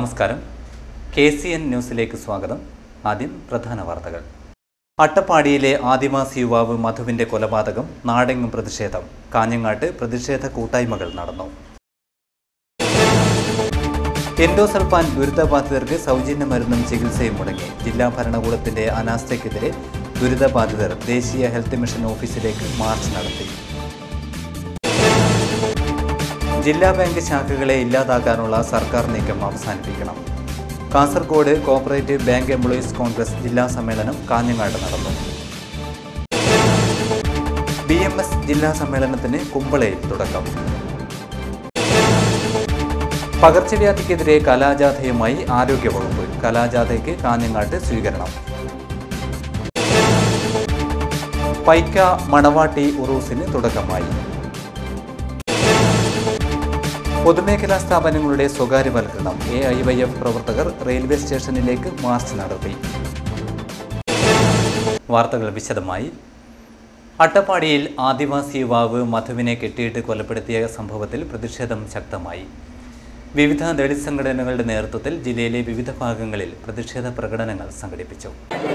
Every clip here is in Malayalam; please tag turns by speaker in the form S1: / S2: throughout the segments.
S1: നമസ്കാരം കെ സി എൻ ന്യൂസിലേക്ക് സ്വാഗതം ആദ്യം പ്രധാന വാർത്തകൾ അട്ടപ്പാടിയിലെ ആദിവാസി യുവാവ് മധുവിന്റെ കൊലപാതകം നാടെങ്ങും പ്രതിഷേധം കാഞ്ഞങ്ങാട്ട് പ്രതിഷേധ കൂട്ടായ്മകൾ നടന്നു എൻഡോസൾഫാൻ ദുരിതബാധിതർക്ക് സൗജന്യ മരുന്നും ചികിത്സയും മുടങ്ങി ജില്ലാ ഭരണകൂടത്തിന്റെ അനാസ്ഥയ്ക്കെതിരെ ദുരിതബാധിതർ ദേശീയ ഹെൽത്ത് മിഷൻ ഓഫീസിലേക്ക് മാർച്ച് നടത്തി ജില്ലാ ബാങ്ക് ശാഖകളെ ഇല്ലാതാക്കാനുള്ള സർക്കാർ നീക്കം അവസാനിപ്പിക്കണം Kasaragod cooperative bank employees Congress ജില്ലാ സമ്മേളനം കാഞ്ഞങ്ങാട് നടന്നു ബി എം എസ് ജില്ലാ സമ്മേളനത്തിന് കുമ്പളയിൽ തുടക്കം പകർച്ചവ്യാധിക്കെതിരെ കലാജാഥയുമായി ആരോഗ്യവകുപ്പ് കലാജാഥയ്ക്ക് കാഞ്ഞങ്ങാട്ട് സ്വീകരണം പൈക്ക മണവാട്ടി ഉറൂസിന് തുടക്കമായി പൊതുമേഖലാ സ്ഥാപനങ്ങളുടെ സ്വകാര്യവൽക്കരണം എ ഐ വൈ എഫ് പ്രവർത്തകർ റെയിൽവേ സ്റ്റേഷനിലേക്ക് മാർച്ച് നടത്തി വാർത്തകൾ വിശദമായി അട്ടപ്പാടിയിൽ ആദിവാസി യുവാവ് മധുവിനെ കെട്ടിയിട്ട് കൊലപ്പെടുത്തിയ സംഭവത്തിൽ പ്രതിഷേധം ശക്തമായി വിവിധ ദളിത് സംഘടനകളുടെ നേതൃത്വത്തിൽ ജില്ലയിലെ വിവിധ ഭാഗങ്ങളിൽ പ്രതിഷേധ പ്രകടനങ്ങൾ സംഘടിപ്പിച്ചു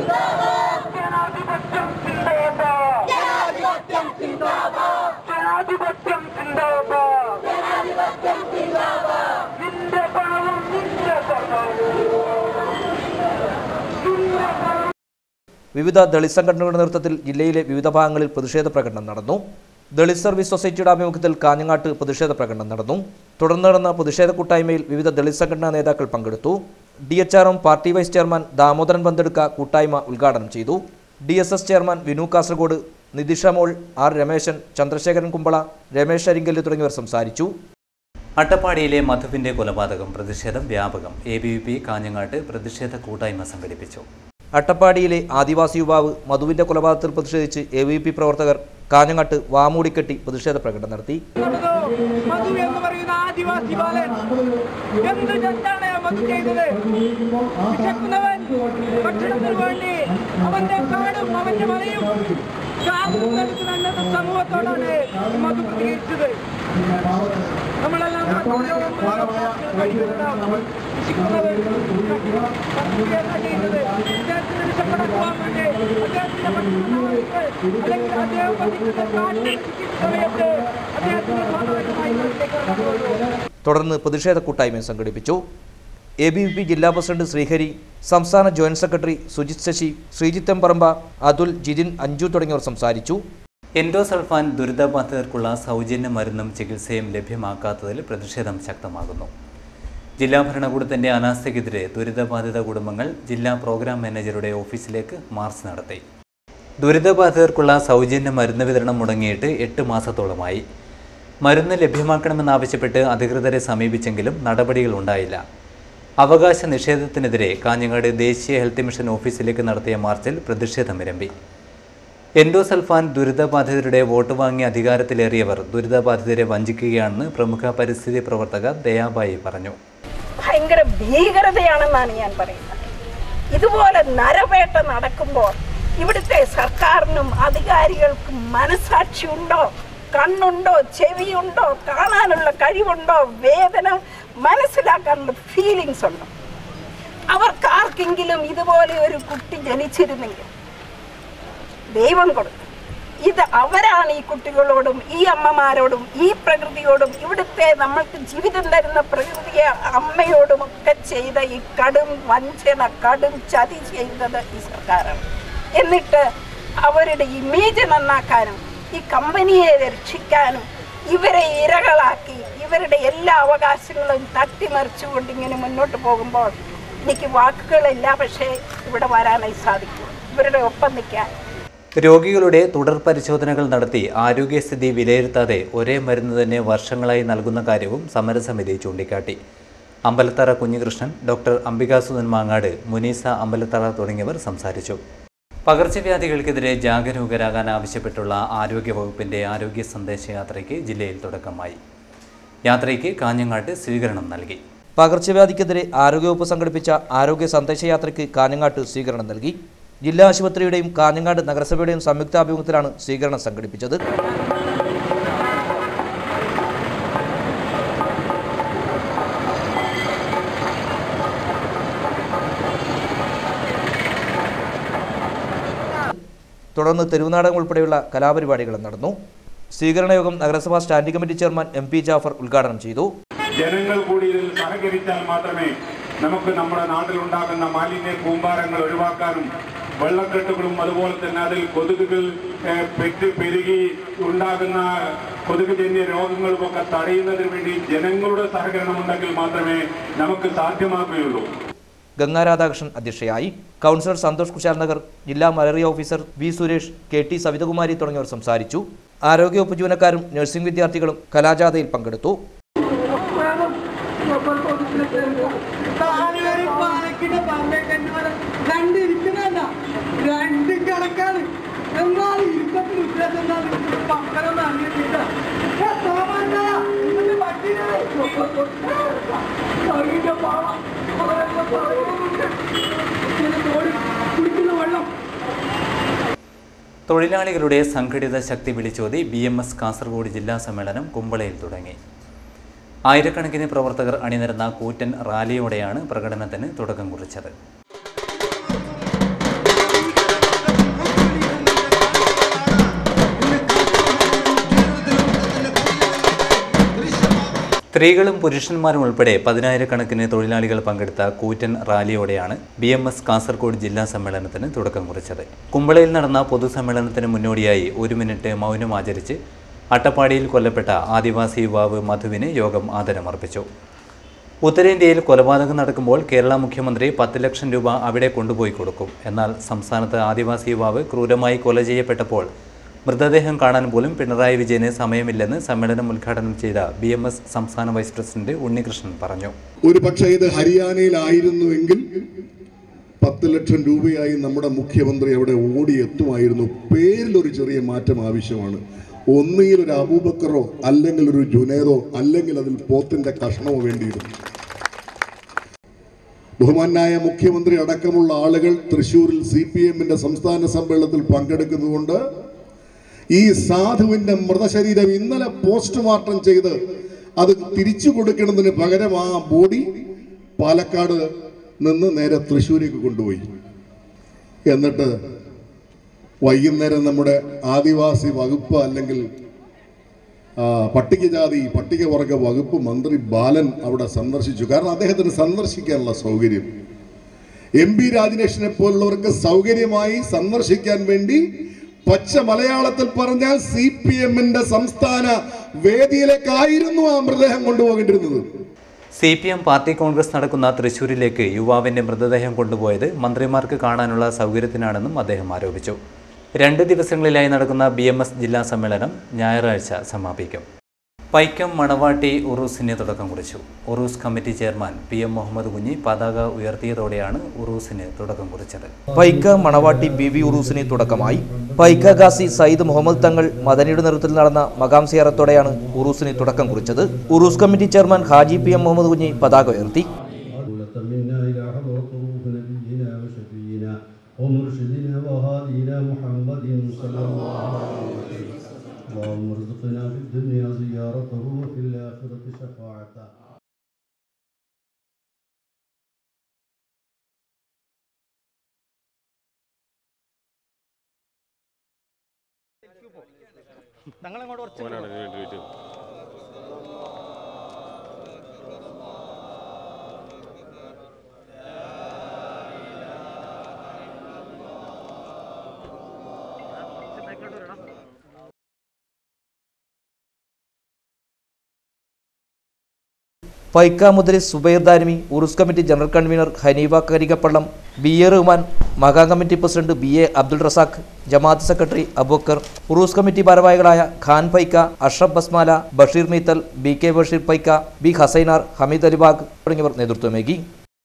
S2: ജനാധിപത്യം സിന്ദാബാദ് ജനാധിപത്യം സിന്ദാബാദ് നിന്റെ പണവും നിന്റെ സ്വർണവും നിന്റെ പണവും
S3: വിവിധ ദളിത് സംഘടനകളുടെ നേതൃത്വത്തിൽ ജില്ലയിലെ വിവിധ ഭാഗങ്ങളിൽ പ്രതിഷേധ പ്രകടനം നടന്നു ദളിത് സർവീസ് സൊസൈറ്റിയുടെ ആഭിമുഖ്യത്തിൽ കാഞ്ഞങ്ങാട്ട് പ്രതിഷേധ പ്രകടനം നടന്നു തുടർന്ന് നടന്ന പ്രതിഷേധ കൂട്ടായ്മയിൽ വിവിധ ദളിത് സംഘടനാ നേതാക്കൾ പങ്കെടുത്തു D H R M party vice chairman Damodaran പന്തെടുക്ക കൂട്ടായ്മ ഉദ്ഘാടനം ചെയ്തു D S S chairman Vinu Kasaragod Nithisha മോൾ ആർ രമേശൻ ചന്ദ്രശേഖരൻ കുമ്പള രമേശ് അരിങ്കല്ല് തുടങ്ങിയവർ സംസാരിച്ചു
S1: അട്ടപ്പാടിയിലെ മധുവിന്റെ കൊലപാതകം പ്രതിഷേധം വ്യാപകം എ ബി വി പി കാഞ്ഞങ്ങാട്ട് പ്രതിഷേധ കൂട്ടായ്മ സംഘടിപ്പിച്ചു
S3: അട്ടപ്പാടിയിലെ ആദിവാസി യുവാവ് മധുവിന്റെ കൊലപാതകത്തിൽ പ്രതിഷേധിച്ച് എ വി പി പ്രവർത്തകർ കാഞ്ഞങ്ങാട്ട് വാമൂടിക്കെട്ടി പ്രതിഷേധ പ്രകടനം നടത്തി
S2: നടന്നു. മധു എന്ന് പറയുന്ന ആദിവാസി ബാലൻ എന്ത് തെറ്റാണ് ആ മധു ചെയ്തത് വിശക്കുന്നവൻ ഭക്ഷണത്തിന് വേണ്ടി അവന്റെ കാടും അവന്റെ മലയും കാടും നൽകുന്ന സമൂഹത്തോടാണ് മധു പ്രതികരിച്ചത് നമ്മളെല്ലാം ഭക്ഷണവും കഴിക്കുന്നുണ്ടാവും. വിശക്കുന്നവൻ ഭക്ഷണം ചെയ്യുന്നത് അദ്ദേഹത്തിന് രക്ഷപ്പെടാൻ വേണ്ടി അദ്ദേഹത്തിന്റെ ഭക്ഷണം അല്ലെങ്കിൽ അദ്ദേഹം വധിക്കുന്ന കാട്ടിൽ സമയത്ത് അദ്ദേഹത്തിന് സ്വാഭാവികമായി വീട്ടിലേക്ക് ഇറങ്ങാൻ പോകുന്നു.
S3: തുടർന്ന് പ്രതിഷേധ കൂട്ടായ്മ സംഘടിപ്പിച്ചു എ ബി വി പി ജില്ലാ പ്രസിഡന്റ് ശ്രീഹരി സംസ്ഥാന ജോയിന്റ് സെക്രട്ടറി സുജിത് ശശി ശ്രീജിത്ത് എംപറമ്പ അതുൽ ജിതിൻ അഞ്ജു തുടങ്ങിയവർ സംസാരിച്ചു
S1: എൻഡോസൾഫാൻ ദുരിതബാധിതർക്കുള്ള സൗജന്യ മരുന്നും ചികിത്സയും ലഭ്യമാക്കാത്തതിൽ പ്രതിഷേധം ശക്തമാകുന്നു ജില്ലാ ഭരണകൂടത്തിന്റെ അനാസ്ഥയ്ക്കെതിരെ ദുരിതബാധിത കുടുംബങ്ങൾ ജില്ലാ പ്രോഗ്രാം മാനേജറുടെ ഓഫീസിലേക്ക് മാർച്ച് നടത്തി ദുരിതബാധിതർക്കുള്ള സൗജന്യ മരുന്ന് വിതരണം മുടങ്ങിയിട്ട് എട്ട് മാസത്തോളമായി മരുന്ന് ലഭ്യമാക്കണമെന്നാവശ്യപ്പെട്ട് അധികൃതരെ സമീപിച്ചെങ്കിലും നടപടികൾ ഉണ്ടായില്ല അവകാശ നിഷേധത്തിനെതിരെ കാഞ്ഞങ്ങാട് ദേശീയ ഹെൽത്ത് മിഷൻ ഓഫീസിലേക്ക് നടത്തിയ മാർച്ചിൽ പ്രതിഷേധം വിരമ്പി എൻഡോസൾഫാൻ ദുരിതബാധിതരുടെ വോട്ട് വാങ്ങി അധികാരത്തിലേറിയവർ ദുരിതബാധിതരെ വഞ്ചിക്കുകയാണെന്ന് പ്രമുഖ പരിസ്ഥിതി പ്രവർത്തക ദയാബായി പറഞ്ഞു
S4: ഭയങ്കര ഭീകരതയാണെന്നാണ് ഞാൻ പറയുന്നത് ഇതുപോലെ നരവേട്ട നടക്കുമ്പോൾ ഇവിടുത്തെ സർക്കാരിനും അധികാരികൾക്കും മനസാക്ഷിയുണ്ടോ കണ്ണുണ്ടോ ചെവിയുണ്ടോ കാണാനുള്ള കഴിവുണ്ടോ വേദന മനസ്സിലാക്കാനുള്ള ഫീലിങ്സ് ഉണ്ടോ അവർക്ക് ആർക്കെങ്കിലും ഇതുപോലെ ഒരു കുട്ടി ജനിച്ചിരുന്നെങ്കിൽ ദൈവം കൊടുത്തു ഇത് അവരാണ് ഈ കുട്ടികളോടും ഈ അമ്മമാരോടും ഈ പ്രകൃതിയോടും ഇവിടുത്തെ നമ്മൾക്ക് ജീവിതം തരുന്ന പ്രകൃതിയെ അമ്മയോടും ഒക്കെ ചെയ്ത ഈ കടും വഞ്ചന കടും ചതി ചെയ്തത് ഈ സർക്കാരാണ് എന്നിട്ട് അവരുടെ ഇമേജ് നന്നാക്കാനും ഈ കമ്പനിയെ രക്ഷിക്കാനും ഇവരെ ഇരകളാക്കി ഇവരുടെ എല്ലാ അവകാശങ്ങളും തട്ടിമറിച്ചുകൊണ്ട് ഇങ്ങനെ മുന്നോട്ട് പോകുമ്പോൾ എനിക്ക് വാക്കുകളില്ല പക്ഷേ ഇവിടെ വരാനായി സാധിക്കും ഇവരുടെ ഒപ്പം നിൽക്കാൻ
S1: രോഗികളുടെ തുടർ പരിശോധനകൾ നടത്തി ആരോഗ്യസ്ഥിതി വിലയിരുത്താതെ ഒരേ മരുന്ന് തന്നെ വർഷങ്ങളായി നൽകുന്ന കാര്യവും സമരസമിതി ചൂണ്ടിക്കാട്ടി അമ്പലത്തറ കുഞ്ഞികൃഷ്ണൻ ഡോക്ടർ അംബികാസുധൻ മാങ്ങാട് മുനീസ അമ്പലത്തറ തുടങ്ങിയവർ സംസാരിച്ചു പകർച്ചവ്യാധികൾക്കെതിരെ ജാഗരൂകരാകാൻ ആവശ്യപ്പെട്ടുള്ള ആരോഗ്യവകുപ്പിന്റെ ആരോഗ്യ സന്ദേശയാത്രയ്ക്ക് ജില്ലയിൽ തുടക്കമായി യാത്രയ്ക്ക് കാഞ്ഞങ്ങാട്ട് സ്വീകരണം നൽകി
S3: പകർച്ചവ്യാധിക്കെതിരെ ആരോഗ്യവകുപ്പ് സംഘടിപ്പിച്ച ആരോഗ്യ സന്ദേശയാത്രയ്ക്ക് കാഞ്ഞങ്ങാട്ട് സ്വീകരണം നൽകി ജില്ലാ ആശുപത്രിയുടെയും കാഞ്ഞങ്ങാട് നഗരസഭയുടെയും സംയുക്താഭിമുഖത്തിലാണ് സ്വീകരണം സംഘടിപ്പിച്ചത് തുടർന്ന് തെരുവുനാടകം ഉൾപ്പെടെയുള്ള കലാപരിപാടികളും നടന്നു സ്വീകരണ യോഗം നഗരസഭാ standing committee chairman M P Jaffer ഉദ്ഘാടനം ചെയ്തു
S5: ജനങ്ങൾ കൂടി ഇതിൽ സഹകരിച്ചാൽ മാത്രമേ നമുക്ക് നമ്മുടെ നാട്ടിലുണ്ടാകുന്ന മാലിന്യ കൂമ്പാരങ്ങൾ ഒഴിവാക്കാനും വെള്ളക്കെട്ടുകളും അതുപോലെ തന്നെ അതിൽ കൊതുകുകൾ ഏഹ്, പെറ്റ് പെരുകി ഉണ്ടാകുന്ന കൊതുകുജന്യ രോഗങ്ങളുമൊക്കെ തടയുന്നതിന് വേണ്ടി ജനങ്ങളുടെ സഹകരണം ഉണ്ടെങ്കിൽ മാത്രമേ നമുക്ക് സാധ്യമാക്കുകയുള്ളൂ
S3: ഗംഗാ രാധാകൃഷ്ണൻ അധ്യക്ഷയായി കൗൺസിലർ സന്തോഷ് കുശാൽ നഗർ ജില്ലാ malaria officer V Suresh K T Savithakumari തുടങ്ങിയവർ സംസാരിച്ചു ആരോഗ്യവകുപ്പ് ജീവനക്കാരും നഴ്സിംഗ് വിദ്യാർത്ഥികളും കലാജാഥയിൽ പങ്കെടുത്തു
S2: താനൊരു പാലക്കിന്റെ പറഞ്ഞേക്കന്മാരെ രണ്ട് ഇരിക്കുന്നതല്ല രണ്ട് കിടക്കാണ് എന്നാൽ ഇരുപത്തി ഉദ്ദേശം എന്താണ് പക്കലൊന്നും അറിയില്ല കുടിക്കുന്ന വെള്ളം
S1: തൊഴിലാളികളുടെ സംഘടിത ശക്തി വിളിച്ചോതി ബി എം എസ് കാസർഗോഡ് ജില്ലാ സമ്മേളനം കുമ്പളയിൽ തുടങ്ങി ആയിരക്കണക്കിന് പ്രവർത്തകർ അണിനിരന്ന കൂറ്റൻ റാലിയോടെയാണ് പ്രകടനത്തിന് തുടക്കം കുറിച്ചത് സ്ത്രീകളും പുരുഷന്മാരും ഉൾപ്പെടെ പതിനായിരക്കണക്കിന് തൊഴിലാളികൾ പങ്കെടുത്ത കൂറ്റൻ റാലിയോടെയാണ് ബി എം എസ് കാസർഗോഡ് ജില്ലാ സമ്മേളനത്തിന് തുടക്കം കുറിച്ചത് കുമ്പളയിൽ നടന്ന പൊതുസമ്മേളനത്തിന് മുന്നോടിയായി ഒരു മിനിറ്റ് മൗനം ആചരിച്ച് അട്ടപ്പാടിയിൽ കൊല്ലപ്പെട്ട ആദിവാസി യുവാവ് മധുവിന് യോഗം ആദരമർപ്പിച്ചു ഉത്തരേന്ത്യയിൽ കൊലപാതകം നടക്കുമ്പോൾ കേരള മുഖ്യമന്ത്രി പത്ത് ലക്ഷം രൂപ അവിടെ കൊണ്ടുപോയി കൊടുക്കും എന്നാൽ സംസ്ഥാനത്ത് ആദിവാസി യുവാവ് ക്രൂരമായി കൊല ചെയ്യപ്പെട്ടപ്പോൾ മൃതദേഹം കാണാൻ പോലും പിണറായി വിജയന് സമയമില്ലെന്ന് സമ്മേളനം ഉദ്ഘാടനം ചെയ്ത ബി എം എസ് സംസ്ഥാന വൈസ് പ്രസിഡന്റ് ഉണ്ണികൃഷ്ണൻ പറഞ്ഞു
S6: ഒരു പക്ഷേ ഇത് ഹരിയാനയിലായിരുന്നുവെങ്കിൽ പത്ത് ലക്ഷം രൂപയായി നമ്മുടെ മുഖ്യമന്ത്രി അവിടെ ഓടിയെത്തുമായിരുന്നു പേരിലൊരു ചെറിയ മാറ്റം ആവശ്യമാണ് ഒന്നുകിൽ ഒരു അബൂബക്കറോ അല്ലെങ്കിൽ ഒരു ജുനേദോ അല്ലെങ്കിൽ അതിൽ പോത്തിന്റെ കഷ്ണമോ വേണ്ടിയിരുന്നു ബഹുമാനായ മുഖ്യമന്ത്രി അടക്കമുള്ള ആളുകൾ തൃശൂരിൽ സി പി എമ്മിന്റെ സംസ്ഥാന സമ്മേളനത്തിൽ പങ്കെടുക്കുന്നതുകൊണ്ട് ഈ സാധുവിന്റെ മൃതശരീരം ഇന്നലെ പോസ്റ്റ്മോർട്ടം ചെയ്ത് അത് തിരിച്ചു കൊടുക്കുന്നതിന് പകരം ആ ബോഡി പാലക്കാട് നിന്ന് നേരെ തൃശ്ശൂരേക്ക് കൊണ്ടുപോയി എന്നിട്ട് വൈകുന്നേരം നമ്മുടെ ആദിവാസി വകുപ്പ് അല്ലെങ്കിൽ ആ, പട്ടികജാതി പട്ടികവർഗ വകുപ്പ് മന്ത്രി ബാലൻ അവിടെ സന്ദർശിച്ചു കാരണം അദ്ദേഹത്തിന് സന്ദർശിക്കാനുള്ള സൗകര്യം എം പി രാജനേഷിനെ പോലുള്ളവർക്ക് സൗകര്യമായി സന്ദർശിക്കാൻ വേണ്ടി പച്ച മലയാളത്തിൽ പറഞ്ഞാൽ സി പി എമ്മിന്റെ സംസ്ഥാന വേദിയിലേക്കായിരുന്നു ആ മൃതദേഹം കൊണ്ടുപോകേണ്ടിരുന്നത്
S1: C P M party Congress നടക്കുന്ന തൃശൂരിലേക്ക് യുവാവിന്റെ മൃതദേഹം കൊണ്ടുപോയത് മന്ത്രിമാർക്ക് കാണാനുള്ള സൗകര്യത്തിനാണെന്നും അദ്ദേഹം ആരോപിച്ചു രണ്ട് ദിവസങ്ങളിലായി നടക്കുന്ന ബി എം എസ് ജില്ലാ സമ്മേളനം ഞായറാഴ്ച സമാപിക്കും പൈക്കം മണവാട്ടി ഉറൂസിന് തുടക്കം കുറിച്ചു Uroos committee chairman P M Muhammad Kunhi പതാക ഉയർത്തിയതോടെയാണ് ഉറൂസിന് തുടക്കം കുറിച്ചത്
S3: പൈക്ക മണവാട്ടി ബി വി ഉറൂസിന് തുടക്കമായി പൈക്ക ഗാസി സയ്യിദ് മുഹമ്മദ് തങ്ങൾ മദനിയുടെ നേതൃത്വത്തിൽ നടന്ന മകാം സിയാറത്തോടെയാണ് ഉറൂസിന് തുടക്കം കുറിച്ചത് Uroos committee chairman Haji P M Muhammad Kunhi പതാക ഉയർത്തി
S7: دولة منا إلى حضرة روح نبينا وشفينا ومرشدنا وهادينا محمد صلى الله عليه وسلم اللهم ارزقنا في الدنيا زيارته وفي الآخرة شفاعته
S3: പൈക്ക മുതലി Zubair Darimi Uroos committee general convener Haneefa Karikappallam B A Rahman മകാ committee president B A Abdul Razak ജമാഅത്ത് സെക്രട്ടറി അബൂക്കർ ഉറൂസ് കമ്മിറ്റി ഭാരവാഹികളായ ഖാൻ പൈക്ക അഷ്റഫ് ബസ്മാല Basheer Meethal B K Basheer Paika B Hasainar Hameed Alibag തുടങ്ങിയവർ നേതൃത്വമേകി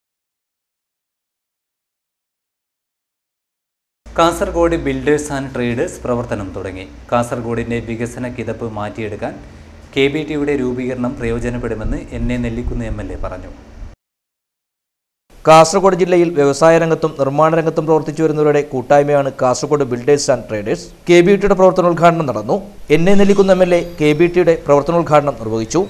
S1: കാസർഗോഡ് ബിൽഡേഴ്സ് ആൻഡ് ട്രേഡേഴ്സ് പ്രവർത്തനം തുടങ്ങി കാസർഗോഡിന്റെ വികസന കിതപ്പ് മാറ്റിയെടുക്കാൻ കെ ബി ടിയുടെ രൂപീകരണം പ്രയോജനപ്പെടുമെന്ന് N A Nellikunnu M L A പറഞ്ഞു
S3: കാസർഗോഡ് ജില്ലയിൽ വ്യവസായ രംഗത്തും നിർമ്മാണ രംഗത്തും പ്രവർത്തിച്ചു വരുന്നവരുടെ കൂട്ടായ്മയാണ് Kasaragod builders and traders K B ടിയുടെ പ്രവർത്തനോദ്ഘാടനം നടന്നു N A Nellikunnu M L A K B ടിയുടെ പ്രവർത്തനോദ്ഘാടനം നിർവഹിച്ചു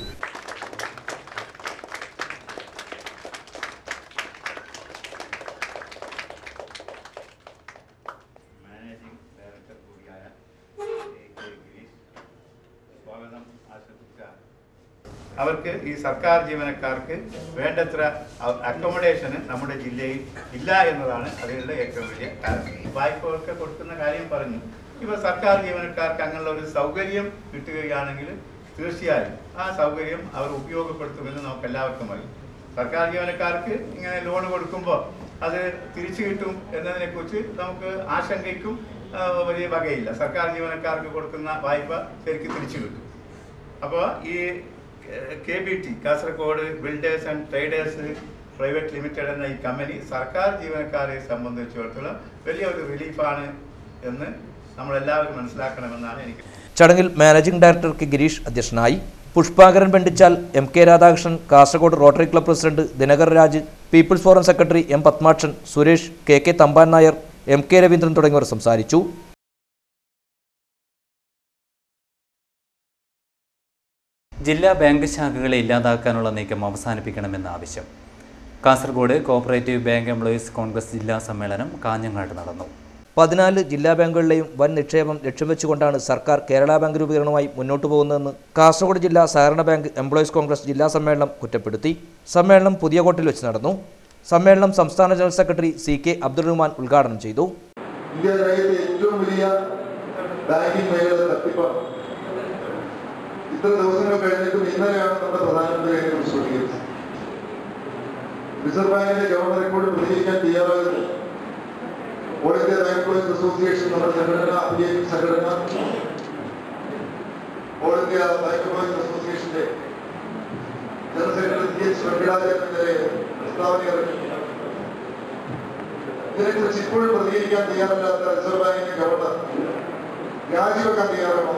S8: അവർക്ക് ഈ സർക്കാർ ജീവനക്കാർക്ക് വേണ്ടത്ര അക്കോമഡേഷന് നമ്മുടെ ജില്ലയിൽ ഇല്ല എന്നതാണ് അതിനുള്ള ഏറ്റവും വലിയ കാരണം വായ്പകൾക്ക് കൊടുക്കുന്ന കാര്യം പറഞ്ഞു ഇപ്പോൾ സർക്കാർ ജീവനക്കാർക്ക് അങ്ങനെയുള്ള ഒരു സൗകര്യം കിട്ടുകയാണെങ്കിൽ തീർച്ചയായും ആ സൗകര്യം അവർ ഉപയോഗപ്പെടുത്തുമെന്ന് നമുക്ക് എല്ലാവർക്കും അറിയാം സർക്കാർ ജീവനക്കാർക്ക് ഇങ്ങനെ ലോൺ കൊടുക്കുമ്പോൾ അത് തിരിച്ചു കിട്ടും എന്നതിനെക്കുറിച്ച് നമുക്ക് ആശങ്കയ്ക്കും ആ, വലിയ വകയില്ല സർക്കാർ ജീവനക്കാർക്ക് കൊടുക്കുന്ന വായ്പ ശരിക്കും തിരിച്ചു കിട്ടും അപ്പോൾ ഈ K B T Kasaragod builders and traders private limited എന്ന ഈ കമ്പനി സർക്കാർ ജീവനക്കാരെ സംബന്ധിച്ചിടത്തോളം വലിയൊരു റിലീഫാണ് എന്ന് നമ്മളെല്ലാവരും മനസ്സിലാക്കണമെന്നാണ് എനിക്ക്
S3: ചടങ്ങിൽ മാനേജിംഗ് ഡയറക്ടർ കെ ഗിരീഷ് അധ്യക്ഷനായി Pushpakaran Bendichal M K Radhakrishnan Kasaragod rotary club president Dinakar Raj people's forum secretary M Padmakshan Suresh K K Thampan Nair M K Raveendran തുടങ്ങിയവർ സംസാരിച്ചു
S1: ജില്ലാ ബാങ്ക് ശാഖകളെ ഇല്ലാതാക്കാനുള്ള നീക്കം അവസാനിപ്പിക്കണമെന്ന ആവശ്യം Kasaragod cooperative bank employees Congress ജില്ലാ സമ്മേളനം കാഞ്ഞങ്ങാട്ട് നടന്നു
S3: പതിനാല് ജില്ലാ ബാങ്കുകളിലെയും വൻ നിക്ഷേപം ലക്ഷ്യം വെച്ചുകൊണ്ടാണ് സർക്കാർ കേരള ബാങ്ക് രൂപീകരണവുമായി മുന്നോട്ടു പോകുന്നതെന്ന് കാസർഗോഡ് ജില്ലാ സഹകരണ ബാങ്ക് എംപ്ലോയീസ് കോൺഗ്രസ് ജില്ലാ സമ്മേളനം കുറ്റപ്പെടുത്തി സമ്മേളനം പുതിയ കോട്ടിൽ വെച്ച് നടന്നു സമ്മേളനം സംസ്ഥാന general secretary C K Abdul Rahman ഉദ്ഘാടനം ചെയ്തു
S9: ഇന്ത്യ രാജ്യത്തെ ഏറ്റവും വലിയ ബാങ്കിംഗ് മേഖല തട്ടിപ്പാണ് ഇത്ര ദിവസങ്ങൾ കഴിഞ്ഞിട്ടും ഇന്നലെയാണ് നമ്മുടെ പ്രധാനമന്ത്രി അതിനെ കുറിച്ച് പ്രതികരിച്ചത് റിസർവ് ബാങ്കിന്റെ ഗവർണർ ഇപ്പോഴും പ്രതികരിക്കാൻ തയ്യാറാകുന്നു all India bank employees association നമ്മുടെ സംഘടന അഭിനയിക്കുന്ന സംഘടന ഓൾ ഇന്ത്യ ബാങ്ക് എംപ്ലോയീസ് അസോസിയേഷന്റെ ജനറൽ സെക്രട്ടറി സി എച്ച് വെങ്കടാചലന്റെ പ്രസ്താവന ഇറങ്ങിയിട്ടുണ്ട് ഇതിനെക്കുറിച്ച് ഇപ്പോഴും പ്രതികരിക്കാൻ തയ്യാറല്ലാത്ത റിസർവ് ബാങ്കിന്റെ ഗവർണർ രാജിവെക്കാൻ തയ്യാറാണോ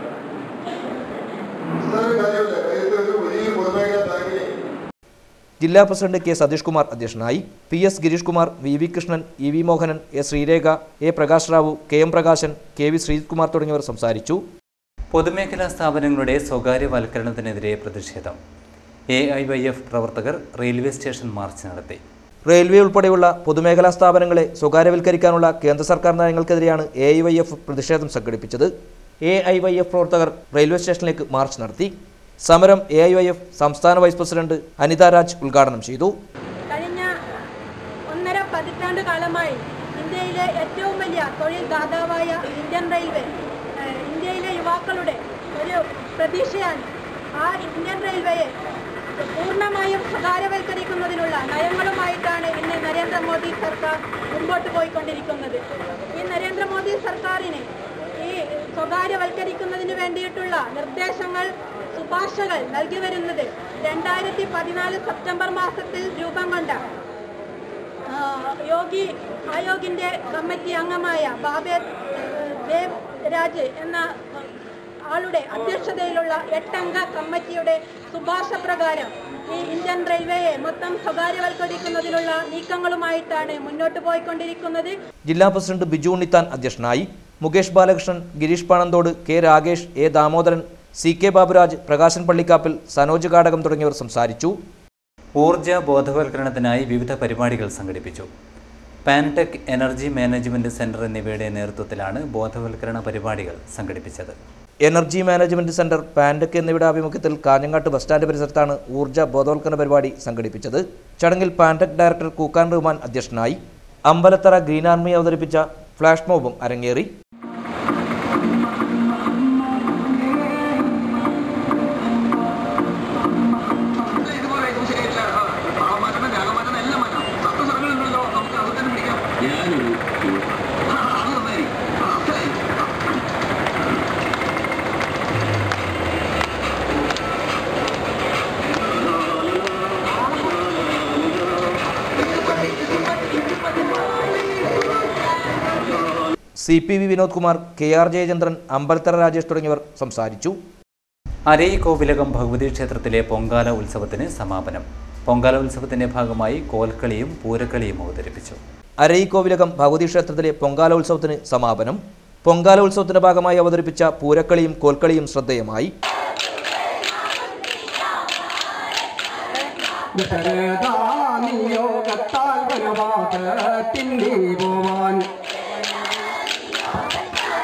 S9: നിസ്സാര കാര്യമല്ല കാര്യത്തിൽ ഒരു വലിയ പൊതുമേഖലാ ബാങ്കിനെ
S3: ജില്ലാ പ്രസിഡന്റ് കെ സതീഷ് കുമാർ അധ്യക്ഷനായി P S Girish Kumar V V Krishnan E V Mohanan A Sreerekha A Prakash Rao K M Prakashan K V Sreekumar തുടങ്ങിയവർ സംസാരിച്ചു
S1: പൊതുമേഖലാ സ്ഥാപനങ്ങളുടെ സ്വകാര്യവൽക്കരണത്തിനെതിരെ പ്രതിഷേധം എ ഐ വൈ എഫ് പ്രവർത്തകർ റെയിൽവേ സ്റ്റേഷൻ മാർച്ച് നടത്തി
S3: റെയിൽവേ ഉൾപ്പെടെയുള്ള പൊതുമേഖലാ സ്ഥാപനങ്ങളെ സ്വകാര്യവൽക്കരിക്കാനുള്ള കേന്ദ്ര സർക്കാർ നയങ്ങൾക്കെതിരെയാണ് എ ഐ വൈ എഫ് പ്രതിഷേധം സംഘടിപ്പിച്ചത് എ ഐ വൈ എഫ് പ്രവർത്തകർ റെയിൽവേ സ്റ്റേഷനിലേക്ക് മാർച്ച് നടത്തി സമരം എ ഐ വൈ എഫ് സംസ്ഥാന വൈസ് പ്രസിഡന്റ് അനിത രാജ് ഉദ്ഘാടനം ചെയ്തു
S10: കഴിഞ്ഞ ഒന്നര പതിറ്റാണ്ട് കാലമായി ഇന്ത്യയിലെ ഏറ്റവും വലിയ തൊഴിൽ ദാതാവായ ഇന്ത്യൻ റെയിൽവേ ഏഹ്, ഇന്ത്യയിലെ യുവാക്കളുടെ ഒരു പ്രതീക്ഷയാണ് ആ ഇന്ത്യൻ റെയിൽവേയെ പൂർണ്ണമായും സ്വകാര്യവൽക്കരിക്കുന്നതിനുള്ള നയങ്ങളുമായിട്ടാണ് ഇന്ന് നരേന്ദ്രമോദി സർക്കാർ മുമ്പോട്ട് പോയിക്കൊണ്ടിരിക്കുന്നത് ഈ നരേന്ദ്രമോദി സർക്കാരിന് ഈ സ്വകാര്യവൽക്കരിക്കുന്നതിന് വേണ്ടിയിട്ടുള്ള നിർദ്ദേശങ്ങൾ ശുപാർശകൾ നൽകി വരുന്നത് രണ്ടായിരത്തി പതിനാല് സെപ്റ്റംബർ മാസത്തിൽ രൂപം കൊണ്ട ആ, യോഗി ആയോഗിന്റെ കമ്മിറ്റി അംഗമായ ബാബേർ ഏഹ്, ദേവ് രാജ് എന്ന ആളുടെ അധ്യക്ഷതയിലുള്ള എട്ടംഗ കമ്മിറ്റിയുടെ ശുപാർശ പ്രകാരം ഈ ഇന്ത്യൻ റെയിൽവേയെ മൊത്തം സ്വകാര്യവൽക്കരിക്കുന്നതിനുള്ള നീക്കങ്ങളുമായിട്ടാണ് മുന്നോട്ട് പോയിക്കൊണ്ടിരിക്കുന്നത്
S3: ജില്ലാ പ്രസിഡന്റ് ബിജു ഉണ്ണിത്താൻ അധ്യക്ഷനായി Mukesh Balakrishnan Girish Panamthode K Ragesh A Damodaran C K Baburaj Prakashan Pallikkappil Sanoj Kadakam തുടങ്ങിയവർ സംസാരിച്ചു
S1: ഊർജ ബോധവൽക്കരണത്തിനായി വിവിധ പരിപാടികൾ സംഘടിപ്പിച്ചു പാൻടെക് എനർജി മാനേജ്മെന്റ് സെന്റർ എന്നിവയുടെ നേതൃത്വത്തിലാണ് ബോധവൽക്കരണ പരിപാടികൾ സംഘടിപ്പിച്ചത്
S3: എനർജി മാനേജ്മെന്റ് സെന്റർ പാൻഡക് എന്നിവയുടെ ആഭിമുഖ്യത്തിൽ കാഞ്ഞങ്ങാട്ട് ബസ് സ്റ്റാൻഡ് പരിസരത്താണ് ഊർജ്ജ ബോധവൽക്കരണ പരിപാടി സംഘടിപ്പിച്ചത് ചടങ്ങിൽ പാൻഡക് ഡയറക്ടർ കൂക്കാൻ റഹ്മാൻ അധ്യക്ഷനായി അമ്പലത്തറ ഗ്രീൻ ആർമി അവതരിപ്പിച്ച ഫ്ലാഷ് മോബും അരങ്ങേറി C P V Vinod Kumar K R Jayachandran Ambalathara Rajesh തുടങ്ങിയവർ സംസാരിച്ചു
S1: അരയി കോവിലകം ഭഗവതി ക്ഷേത്രത്തിലെ പൊങ്കാല ഉത്സവത്തിന് സമാപനം പൊങ്കാല ഉത്സവത്തിന്റെ ഭാഗമായി കോൽക്കളിയും പൂരക്കളിയും അവതരിപ്പിച്ചു
S3: അരയിക്കോവിലകം ഭഗവതി ക്ഷേത്രത്തിലെ പൊങ്കാല ഉത്സവത്തിന് സമാപനം പൊങ്കാല ഉത്സവത്തിന്റെ ഭാഗമായി അവതരിപ്പിച്ച പൂരക്കളിയും കോൽക്കളിയും ശ്രദ്ധേയമായി
S2: നിയോഗത്താൽ വനവാദത്തിൻ്റെ പോവാൻ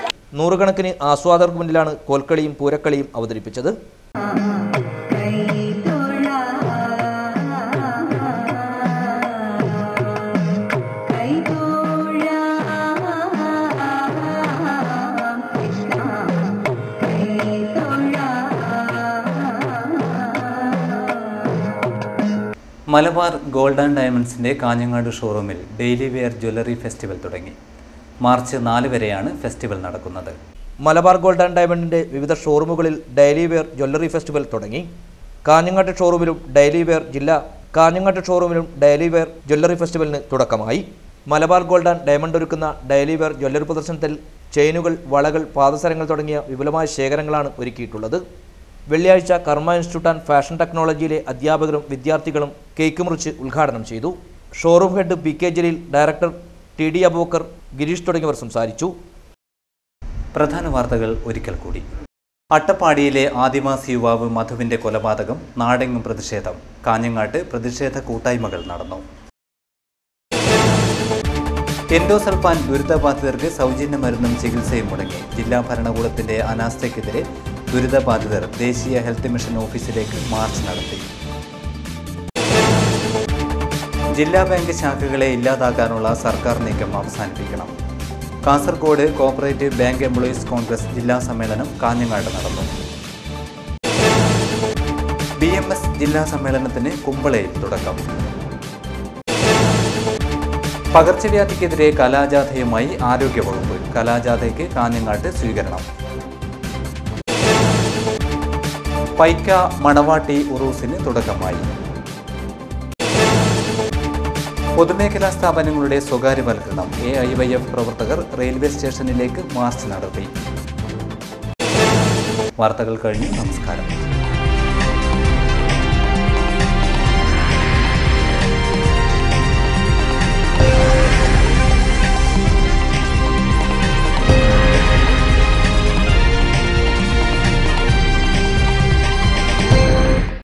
S3: നൂറുകണക്കിന് ആസ്വാദകർക്ക് മുന്നിലാണ് കോൽക്കളിയും പൂരക്കളിയും അവതരിപ്പിച്ചത്
S2: കൈ
S1: മലബാർ ഗോൾഡ് ആൻഡ് ഡയമണ്ട്സിൻ്റെ കാഞ്ഞങ്ങാട് ഷോറൂമിൽ ഡെയിലി വെയർ ജ്വല്ലറി ഫെസ്റ്റിവൽ തുടങ്ങി മാർച്ച് നാല് വരെയാണ് ഫെസ്റ്റിവൽ നടക്കുന്നത്
S3: മലബാർ ഗോൾഡ് ആൻഡ് ഡയമണ്ടിന്റെ വിവിധ ഷോറൂമുകളിൽ ഡെയിലി വെയർ ജ്വല്ലറി ഫെസ്റ്റിവൽ തുടങ്ങി കാഞ്ഞങ്ങാട്ട് ഷോറൂമിലും ഡെയിലി വെയർ ജില്ല കാഞ്ഞങ്ങാട്ട് ഷോറൂമിലും ഡെയിലി വെയർ ജ്വല്ലറി ഫെസ്റ്റിവലിന് തുടക്കമായി മലബാർ ഗോൾഡ് ആൻഡ് ഡയമണ്ട് ഒരുക്കുന്ന ഡെയിലി വെയർ ജ്വല്ലറി പ്രദർശനത്തിൽ ചെയിനുകൾ വളകൾ പാദസരങ്ങൾ തുടങ്ങിയ വിപുലമായ ശേഖരങ്ങളാണ് ഒരുക്കിയിട്ടുള്ളത് വെള്ളിയാഴ്ച കർമ്മ ഇൻസ്റ്റിറ്റ്യൂട്ട് ആൻഡ് ഫാഷൻ ടെക്നോളജിയിലെ അധ്യാപകരും വിദ്യാർത്ഥികളും കേക്ക് മുറിച്ച് ഉദ്ഘാടനം ചെയ്തു showroom head P K Jaleel director T D Abookar Girish തുടങ്ങിയവർ സംസാരിച്ചു
S1: പ്രധാന വാർത്തകൾ ഒരിക്കൽ കൂടി അട്ടപ്പാടിയിലെ ആദിവാസി യുവാവ് മധുവിന്റെ കൊലപാതകം നാടെങ്ങും പ്രതിഷേധം കാഞ്ഞങ്ങാട്ട് പ്രതിഷേധ കൂട്ടായ്മകൾ നടന്നു എൻഡോസൾഫാൻ ദുരിതബാധിതർക്ക് സൗജന്യ മരുന്നും ചികിത്സയും മുടങ്ങി ജില്ലാ ഭരണകൂടത്തിന്റെ അനാസ്ഥയ്ക്കെതിരെ ദുരിതബാധിതർ ദേശീയ ഹെൽത്ത് മിഷൻ ഓഫീസിലേക്ക് മാർച്ച് നടത്തി ജില്ലാ ബാങ്ക് ശാഖകളെ ഇല്ലാതാക്കാനുള്ള സർക്കാർ നീക്കം അവസാനിപ്പിക്കണം Kasaragod cooperative bank employees Congress ജില്ലാ സമ്മേളനം കാഞ്ഞങ്ങാട് നടന്നു ബി എം എസ് ജില്ലാ സമ്മേളനത്തിന് കുമ്പളയിൽ തുടക്കം പകർച്ചവ്യാധിക്കെതിരെ കലാജാഥയുമായി ആരോഗ്യവകുപ്പ് കലാജാഥയ്ക്ക് കാഞ്ഞങ്ങാട്ട് സ്വീകരണം പൈക്ക മണവാട്ടി ഉറൂസിന് തുടക്കമായി പൊതുമേഖലാ സ്ഥാപനങ്ങളുടെ സ്വകാര്യവൽക്കരണം എ ഐ വൈ എഫ് പ്രവർത്തകർ റെയിൽവേ സ്റ്റേഷനിലേക്ക് മാർച്ച് നടത്തി വാർത്തകൾ കഴിഞ്ഞു നമസ്കാരം